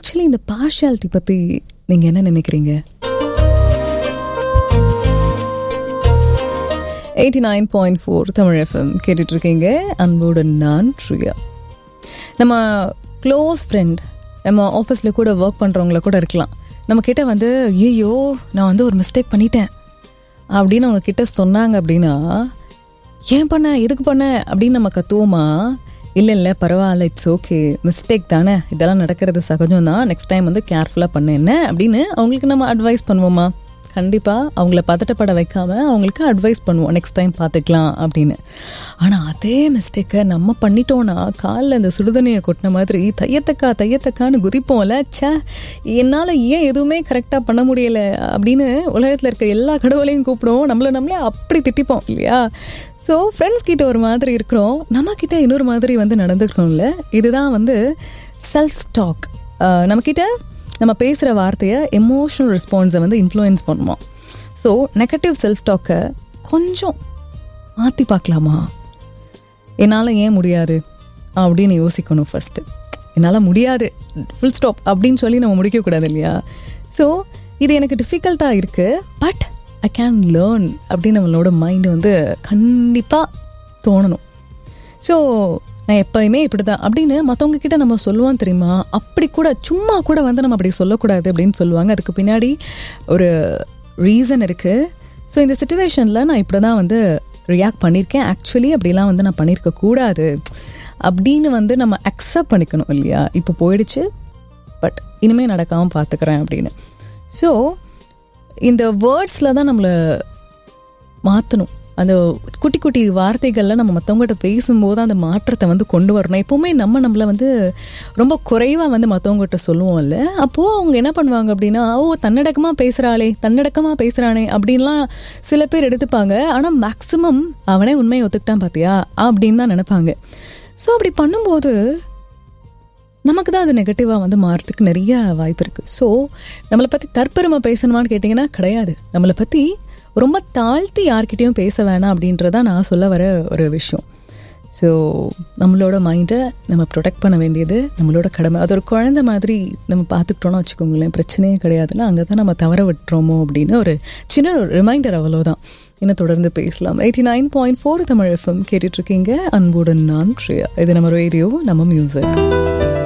actually இந்த partiality பற்றி நீங்கள் என்ன நினைக்கிறீங்க eighty nine point four Tamil FM கேட்டுட்ருக்கீங்க அன்புடன் நான் ப்ரியா நம்ம க்ளோஸ் ஃப்ரெண்ட் நம்ம ஆஃபீஸில் கூட ஒர்க் பண்ணுறவங்கள கூட இருக்கலாம் நம்ம கிட்ட வந்து ஐயோ நான் வந்து ஒரு மிஸ்டேக் பண்ணிட்டேன் அப்படின்னு அவங்க கிட்ட சொன்னாங்க அப்படின்னா ஏன் பண்ண எதுக்கு பண்ண அப்படின்னு நம்ம கத்துவோமா இல்லை இல்லை பரவாயில்ல இட்ஸ் ஓகே மிஸ்டேக் தானே இதெல்லாம் நடக்கிறது சகஜம் தான் நெக்ஸ்ட் டைம் வந்து கேர்ஃபுல்லாக பண்ண என்ன அப்படின்னு அவங்களுக்கு நம்ம அட்வைஸ் பண்ணுவோமா கண்டிப்பாக அவங்கள பதட்டப்பட வைக்காம அவங்களுக்கு அட்வைஸ் பண்ணுவோம் நெக்ஸ்ட் டைம் பார்த்துக்கலாம் அப்படின்னு ஆனால் அதே மிஸ்டேக்கை நம்ம பண்ணிட்டோன்னா காலில் இந்த சுடுதண்ணியை கொட்டின மாதிரி தையத்தக்கா தையத்தக்கான்னு குதிப்போம்ல ச்சே என்னால் ஏன் எதுவுமே கரெக்டாக பண்ண முடியலை அப்படின்னு உலகத்தில் இருக்க எல்லா கடவுளையும் கூப்பிடுவோம் நம்மளை நம்மளே அப்படி திட்டிப்போம் இல்லையா ஸோ ஃப்ரெண்ட்ஸ் கிட்ட ஒரு மாதிரி இருக்கிறோம் நம்ம கிட்ட இன்னொரு மாதிரி வந்து நடந்துக்கிறோம்ல இதுதான் வந்து செல்ஃப் டாக் நம்மக்கிட்ட நம்ம பேசுகிற வார்த்தையை எமோஷனல் ரெஸ்பான்ஸை வந்து இன்ஃப்ளூயன்ஸ் பண்ணுவோம் ஸோ நெகட்டிவ் செல்ஃப் டாக்கை கொஞ்சம் மாற்றி பார்க்கலாமா என்னால் ஏன் முடியாது அப்படின்னு யோசிக்கணும் ஃபஸ்ட்டு என்னால் முடியாது ஃபுல் ஸ்டாப் அப்படின்னு சொல்லி நம்ம முடிக்கக்கூடாது இல்லையா ஸோ இது எனக்கு டிஃபிகல்ட்டாக இருக்குது பட் ஐ கேன் லேர்ன் அப்படின்னு நம்மளோட மைண்டு வந்து கண்டிப்பாக தோணணும் ஸோ நான் எப்போயுமே இப்படி தான் அப்படின்னு மற்றவங்க கிட்ட நம்ம சொல்லுவோம் தெரியுமா அப்படி கூட சும்மா கூட வந்து நம்ம அப்படி சொல்லக்கூடாது அப்படின்னு சொல்லுவாங்க அதுக்கு பின்னாடி ஒரு ரீசன் இருக்குது ஸோ இந்த சுச்சுவேஷனில் நான் இப்படி தான் வந்து ரியாக்ட் பண்ணியிருக்கேன் ஆக்சுவலி அப்படிலாம் வந்து நான் பண்ணியிருக்க கூடாது அப்படின்னு வந்து நம்ம அக்செப்ட் பண்ணிக்கணும் இல்லையா இப்போ போயிடுச்சு பட் இனிமேல் நடக்காமல் பார்த்துக்கிறேன் அப்படின்னு ஸோ இந்த வேர்ட்ஸில் தான் நம்மளை மாற்றணும் அந்த குட்டி குட்டி வார்த்தைகளில் நம்ம மற்றவங்ககிட்ட பேசும்போது அந்த மாற்றத்தை வந்து கொண்டு வரணும் எப்போவுமே நம்ம நம்மளை வந்து ரொம்ப குறைவாக வந்து மற்றவங்ககிட்ட சொல்லுவோம்ல அப்போது அவங்க என்ன பண்ணுவாங்க அப்படின்னா ஓ தன்னடக்கமாக பேசுகிறாளே தன்னடக்கமாக பேசுகிறானே அப்படின்லாம் சில பேர் எடுத்துப்பாங்க ஆனால் மேக்ஸிமம் அவனே உண்மையை ஒத்துக்கிட்டான் பார்த்தியா அப்படின்னு தான் நினைப்பாங்க ஸோ அப்படி பண்ணும்போது நமக்கு தான் அது நெகட்டிவாக வந்து மாறதுக்கு நிறைய வாய்ப்பு இருக்குது ஸோ நம்மளை பற்றி தற்பெருமை பேசணுமான்னு கேட்டிங்கன்னா கிடையாது நம்மளை பற்றி ரொம்ப தாழ்த்தி யார்கிட்டையும் பேச வேணாம் அப்படின்றதான் நான் சொல்ல வர ஒரு விஷயம் ஸோ நம்மளோட மைண்டை நம்ம ப்ரொடெக்ட் பண்ண வேண்டியது நம்மளோட கடமை அது ஒரு குழந்தை மாதிரி நம்ம பார்த்துக்கிட்டோன்னு வச்சுக்கோங்களேன் பிரச்சனையே கிடையாதுல்ல அங்கே தான் நம்ம தவற விட்டுறோமோ அப்படின்னு ஒரு சின்ன ரிமைண்டர் அவ்வளோதான் இன்னும் தொடர்ந்து பேசலாம் eighty nine point four Tamil FM கேட்டுட்ருக்கீங்க அன்புடன் நான் ப்ரியா இது நம்ம ரேடியோ நம்ம மியூசிக்